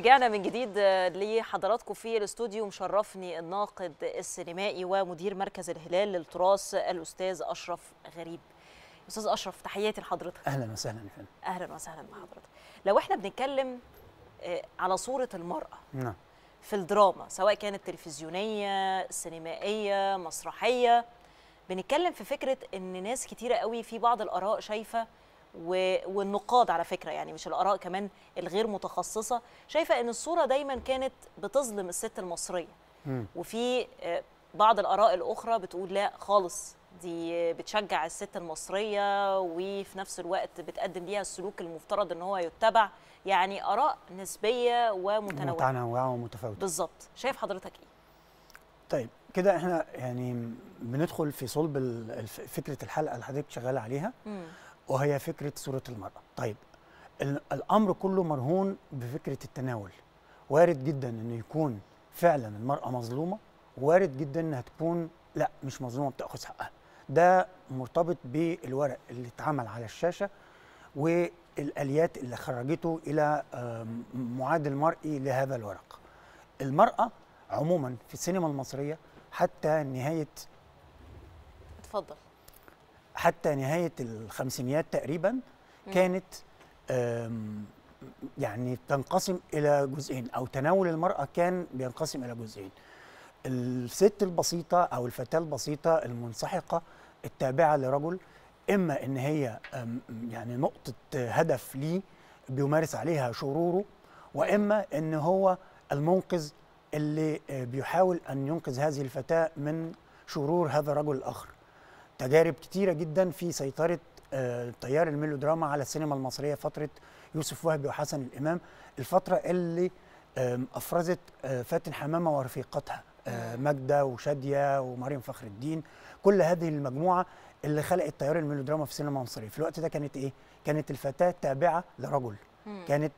رجعنا من جديد لحضراتكم في الاستوديو مشرفني الناقد السينمائي ومدير مركز الهلال للتراث الاستاذ اشرف غريب استاذ اشرف تحياتي لحضرتك اهلا وسهلا يا فندم اهلا وسهلا بحضرتك لو احنا بنتكلم على صوره المراه نعم في الدراما سواء كانت تلفزيونيه سينمائيه مسرحيه بنتكلم في فكره ان ناس كتيره قوي في بعض الاراء شايفه والنقاد على فكره يعني مش الاراء كمان الغير متخصصه شايفه ان الصوره دايما كانت بتظلم الست المصريه مم. وفي بعض الاراء الاخرى بتقول لا خالص دي بتشجع الست المصريه وفي نفس الوقت بتقدم ليها السلوك المفترض ان هو يتبع يعني اراء نسبيه ومتنوعه متنوعه ومتفاوته بالظبط شايف حضرتك ايه طيب كده احنا يعني بندخل في صلب فكره الحلقه اللي حضرتك شغاله عليها مم. وهي فكره صوره المراه طيب الامر كله مرهون بفكره التناول وارد جدا انه يكون فعلا المراه مظلومه وارد جدا انها تكون لا مش مظلومه بتاخذ حقها ده مرتبط بالورق اللي اتعمل على الشاشه والاليات اللي خرجته الى معادل مرئي لهذا الورق المراه عموما في السينما المصريه حتى نهايه اتفضل حتى نهايه الخمسينيات تقريبا كانت يعني تنقسم الى جزئين او تناول المراه كان بينقسم الى جزئين الست البسيطه او الفتاه البسيطه المنسحقه التابعه لرجل اما ان هي يعني نقطه هدف ليه بيمارس عليها شروره واما ان هو المنقذ اللي بيحاول ان ينقذ هذه الفتاه من شرور هذا الرجل الاخر تجارب كتيره جدا في سيطره تيار الميلودراما على السينما المصريه فتره يوسف وهبي وحسن الامام الفتره اللي افرزت فاتن حمامه ورفيقتها ماجده وشاديه ومريم فخر الدين كل هذه المجموعه اللي خلقت تيار الميلودراما في السينما المصريه في الوقت ده كانت ايه كانت الفتاه تابعه لرجل كانت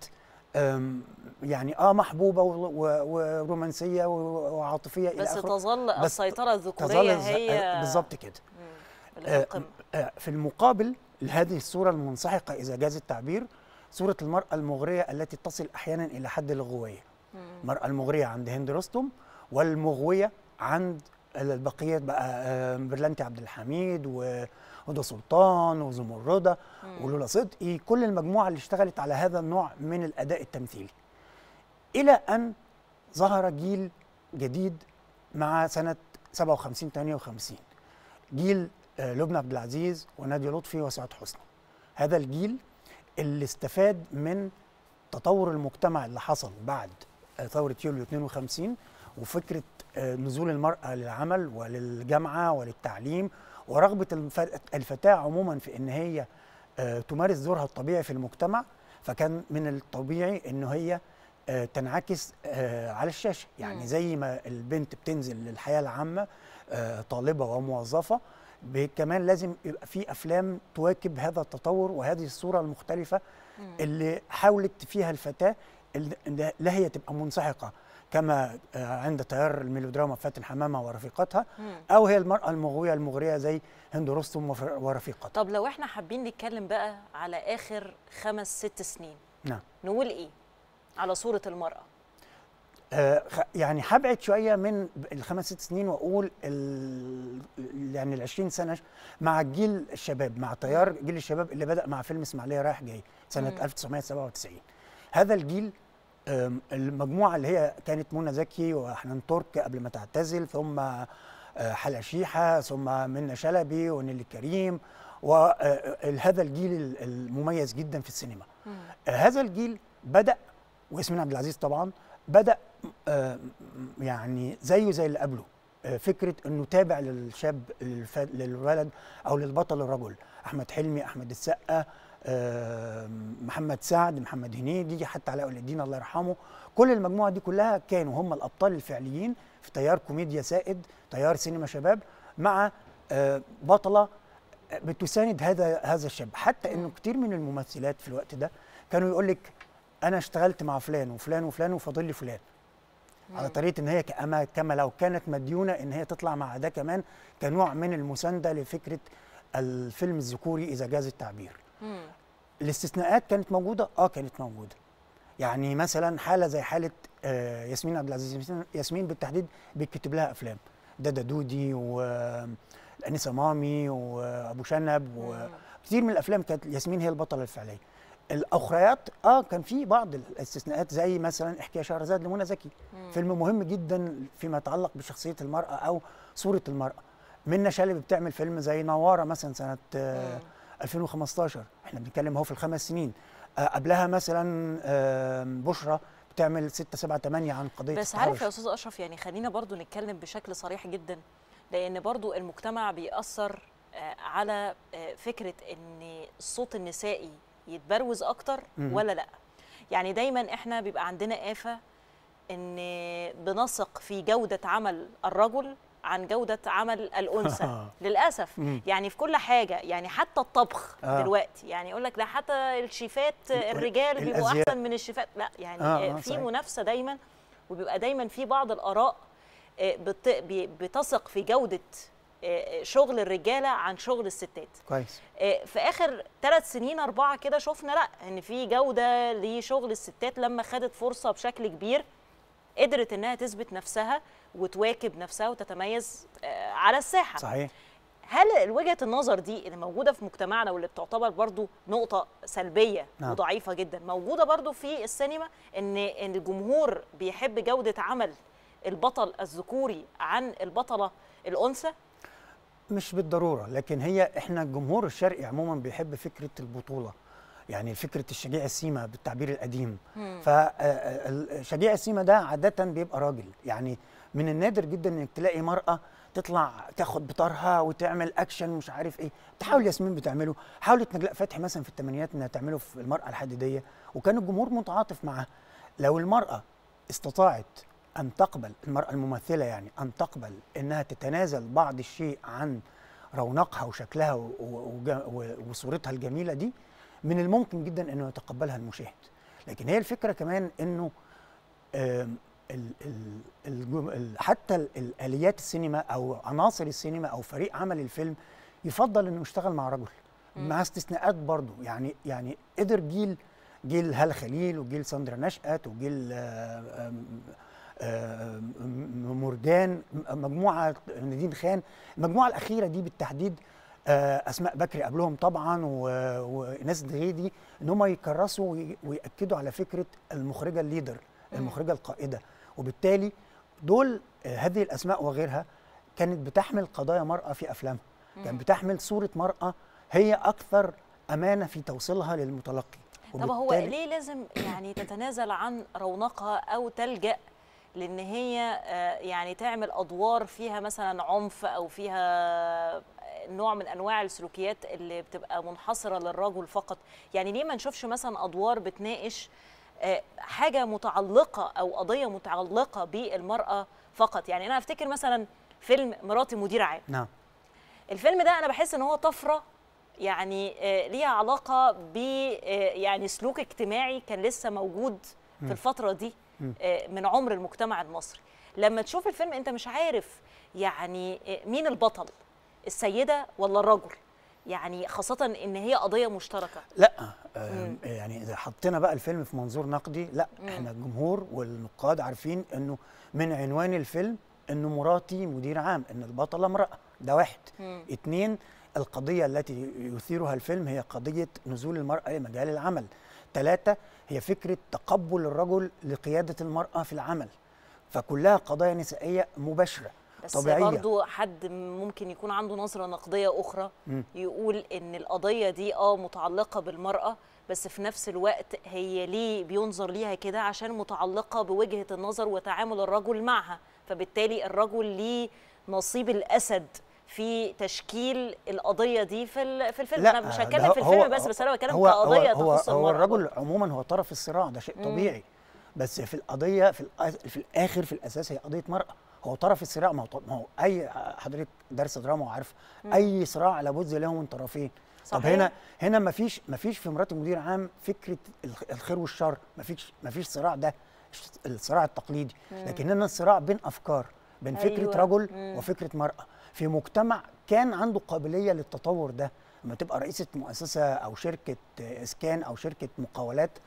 يعني اه محبوبه ورومانسيه وعاطفيه بس الى تظل بس السيطره الذكوريه هي بالظبط كده آه آه في المقابل لهذه الصوره المنسحقه اذا جاز التعبير صوره المراه المغريه التي تصل احيانا الى حد الغويه المراه المغريه عند هند رستم والمغويه عند البقيه بقى برلانتي عبد الحميد وهدى سلطان وزمردة ولولا صدقي كل المجموعه اللي اشتغلت على هذا النوع من الاداء التمثيلي الى ان ظهر جيل جديد مع سنه 57 58 جيل لبنى عبد العزيز وناديه لطفي وسعاد حسني هذا الجيل اللي استفاد من تطور المجتمع اللي حصل بعد ثوره يوليو 52 وفكره نزول المراه للعمل وللجامعه وللتعليم ورغبه الفتاه عموما في ان هي تمارس دورها الطبيعي في المجتمع فكان من الطبيعي ان هي تنعكس على الشاشه يعني زي ما البنت بتنزل للحياه العامه طالبه وموظفه كمان لازم يبقى في افلام تواكب هذا التطور وهذه الصوره المختلفه اللي حاولت فيها الفتاه لا هي تبقى منسحقه كما عند تيار الميلودراما فاتن حمامه ورفيقتها او هي المراه المغويه المغريه زي هند رستم ورفيقتها طب لو احنا حابين نتكلم بقى على اخر خمس ست سنين نعم نقول ايه على صوره المراه آه يعني هبعد شويه من الخمس ست سنين واقول يعني ال 20 سنه مع جيل الشباب مع تيار جيل الشباب اللي بدا مع فيلم اسماعيليه رايح جاي سنه مم. 1997 هذا الجيل المجموعه اللي هي كانت منى زكي وحنان ترك قبل ما تعتزل ثم حلا شيحه ثم منى شلبي ونيلي كريم وهذا الجيل المميز جدا في السينما مم. هذا الجيل بدا وياسمين عبد العزيز طبعا بدا يعني زيه زي اللي قبله فكره انه تابع للشاب للولد او للبطل الرجل احمد حلمي احمد السقا محمد سعد محمد هنيدي حتى علاء ولي الدين الله يرحمه كل المجموعه دي كلها كانوا هم الابطال الفعليين في تيار كوميديا سائد تيار سينما شباب مع بطله بتساند هذا هذا الشاب حتى انه كتير من الممثلات في الوقت ده كانوا يقول لك انا اشتغلت مع فلان وفلان وفلان وفاضل لي فلان على طريقه ان هي كما كما لو كانت مديونه ان هي تطلع مع ده كمان كنوع من المسانده لفكره الفيلم الذكوري اذا جاز التعبير مم. الاستثناءات كانت موجوده اه كانت موجوده يعني مثلا حاله زي حاله آه، ياسمين عبد العزيز ياسمين- ياسمين بالتحديد بيتكتب لها افلام دادا دودي والانسه مامي وابو شنب وكتير من الافلام كانت ياسمين هي البطله الفعليه الاخريات اه كان في بعض الاستثناءات زي مثلا احكي يا شهرزاد لمنى زكي فيلم مهم جدا فيما يتعلق بشخصيه المراه او صوره المراه منى شلبي بتعمل فيلم زي نواره مثلا سنه آه 2015 احنا بنتكلم اهو في الخمس سنين آه قبلها مثلا آه بشرى بتعمل 6 7 8 عن قضيه بس عارف يا التحرش. استاذ اشرف يعني خلينا برضو نتكلم بشكل صريح جدا لان برضو المجتمع بيأثر آه، على آه، فكره ان الصوت النسائي يتبروز اكتر مم. ولا لا يعني دايما احنا بيبقى عندنا آفة ان بنثق في جودة عمل الرجل عن جودة عمل الأنثى للأسف مم. يعني في كل حاجة يعني حتى الطبخ آه. دلوقتي يعني يقول لك ده حتى الشيفات الرجال بيبقوا الأزياء. أحسن من الشيفات لا يعني آه، آه آه، في صحيح. منافسة دايما وبيبقى دايما في بعض الآراء آه، بت- بي- بتثق في جودة آه، شغل الرجالة عن شغل الستات كويس آه، في اخر ثلاث سنين اربعه كده شفنا لا ان في جوده لشغل الستات لما خدت فرصه بشكل كبير قدرت انها تثبت نفسها وتواكب نفسها وتتميز آه، على الساحه صحيح هل وجهه النظر دي اللي موجوده في مجتمعنا واللي بتعتبر برضو نقطه سلبيه نعم. وضعيفه جدا موجوده برضو في السينما ان ان الجمهور بيحب جوده عمل البطل الذكوري عن البطله الانثى مش بالضروره لكن هي احنا الجمهور الشرقي عموما بيحب فكره البطوله يعني فكره الشجيع السيما بالتعبير القديم فشجيع السيما ده عاده بيبقى راجل يعني من النادر جدا انك تلاقي مراه تطلع تاخد بطارها وتعمل اكشن مش عارف ايه تحاول ياسمين بتعمله حاولت نجلاء فتحي مثلا في الثمانينات انها تعمله في المراه الحديديه وكان الجمهور متعاطف معاها لو المراه استطاعت ان تقبل المراه الممثله يعني ان تقبل انها تتنازل بعض الشيء عن رونقها وشكلها و- و- وج- و- وصورتها الجميله دي من الممكن جدا انه يتقبلها المشاهد لكن هي الفكره كمان انه آم، ال ال الجم- ال حتى ال- الاليات السينما او عناصر السينما او فريق عمل الفيلم يفضل انه يشتغل مع رجل مع استثناءات برضه يعني يعني قدر جيل جيل هالة خليل وجيل ساندرا نشأت وجيل آه، آم، آه، م- مرجان م- مجموعه نادين خان المجموعه الاخيره دي بالتحديد آه، اسماء بكري قبلهم طبعا و- وناس دغيدي ان هم يكرسوا وي- وياكدوا على فكره المخرجه الليدر المخرجه القائده وبالتالي دول آه، هذه الاسماء وغيرها كانت بتحمل قضايا مراه في افلامها كانت بتحمل صوره مراه هي اكثر امانه في توصيلها للمتلقي طب هو وبالتالي- ليه لازم يعني تتنازل عن رونقها او تلجا لان هي آه، يعني تعمل ادوار فيها مثلا عنف او فيها نوع من انواع السلوكيات اللي بتبقى منحصره للرجل فقط يعني ليه ما نشوفش مثلا ادوار بتناقش آه، حاجه متعلقه او قضيه متعلقه بالمراه فقط يعني انا افتكر مثلا فيلم مراتي مدير عام نعم الفيلم ده انا بحس ان هو طفره يعني آه، ليها علاقه ب آه، يعني سلوك اجتماعي كان لسه موجود في الفتره دي آه، من عمر المجتمع المصري لما تشوف الفيلم انت مش عارف يعني آه، مين البطل السيده ولا الرجل يعني خاصه ان هي قضيه مشتركه لا آم، يعني اذا حطينا بقى الفيلم في منظور نقدي لا احنا الجمهور والنقاد عارفين انه من عنوان الفيلم انه مراتي مدير عام ان البطله امراه ده واحد اتنين القضيه التي يثيرها الفيلم هي قضيه نزول المراه لمجال العمل ثلاثه هي فكره تقبل الرجل لقياده المراه في العمل فكلها قضايا نسائيه مباشره بس طبيعيه برضو حد ممكن يكون عنده نظرة نقدية أخرى يقول إن القضية دي آه متعلقة بالمرأة بس في نفس الوقت هي ليه بينظر ليها كده عشان متعلقة بوجهة النظر وتعامل الرجل معها فبالتالي الرجل ليه نصيب الأسد في تشكيل القضية دي في ال- في الفيلم أنا مش ده هتكلم في هو- الفيلم بس بس أنا بتكلم هو كقضية هو تخص هو المرأة الرجل عموما هو طرف الصراع ده شيء طبيعي بس في القضيه في الأ- في الاخر في الاساس هي قضيه مراه هو طرف الصراع ما هو ط- ما هو اي حضرتك دارس دراما وعارف اي صراع لابد له من طرفين طب صحيح. هنا هنا ما فيش ما فيش في مرات المدير عام فكره الخ- الخير والشر ما فيش ما فيش صراع ده ش- الصراع التقليدي لكن هنا الصراع بين افكار بين فكره أيوة. رجل مم. وفكره مراه في مجتمع كان عنده قابليه للتطور ده لما تبقى رئيسه مؤسسه او شركه اسكان او شركه مقاولات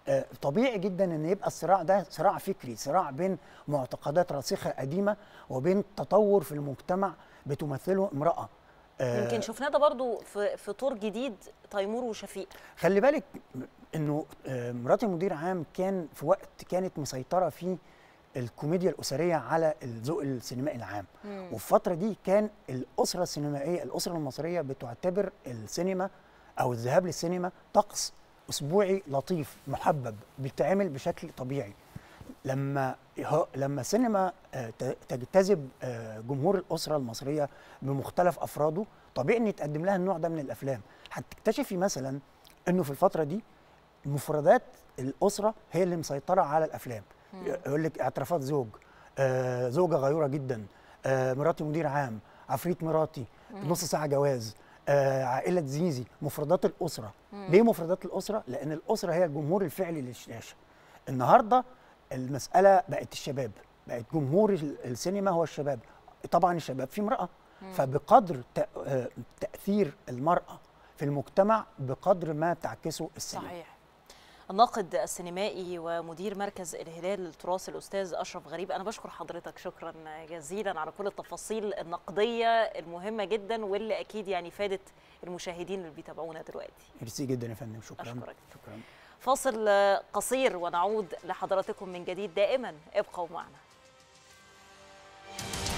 آه، طبيعي جدا ان يبقى الصراع ده صراع فكري صراع بين معتقدات راسخه قديمه وبين تطور في المجتمع بتمثله امراه آه يمكن شفناه ده برضو في في طور جديد تيمور وشفيق خلي بالك انه آه مراتي مدير عام كان في وقت كانت مسيطره فيه الكوميديا الاسريه على الذوق السينمائي العام مم. وفي الفتره دي كان الاسره السينمائيه الاسره المصريه بتعتبر السينما او الذهاب للسينما طقس اسبوعي لطيف محبب بيتعمل بشكل طبيعي لما لما السينما تجتذب جمهور الاسره المصريه بمختلف افراده طبيعي ان يتقدم لها النوع ده من الافلام هتكتشفي مثلا انه في الفتره دي مفردات الاسره هي اللي مسيطره على الافلام يقول لك اعترافات زوج آه زوجه غيوره جدا آه مراتي مدير عام عفريت مراتي نص ساعه جواز آه عائله زيزي مفردات الاسره مم. ليه مفردات الاسره لان الاسره هي الجمهور الفعلي للشاشه النهارده المساله بقت الشباب بقت جمهور السينما هو الشباب طبعا الشباب في امراه مم. فبقدر تاثير المراه في المجتمع بقدر ما تعكسه السينما صحيح الناقد السينمائي ومدير مركز الهلال للتراث الاستاذ اشرف غريب انا بشكر حضرتك شكرا جزيلا على كل التفاصيل النقديه المهمه جدا واللي اكيد يعني فادت المشاهدين اللي بيتابعونا دلوقتي ميرسي جدا يا فندم شكرا أشكرك. شكرا فاصل قصير ونعود لحضراتكم من جديد دائما ابقوا معنا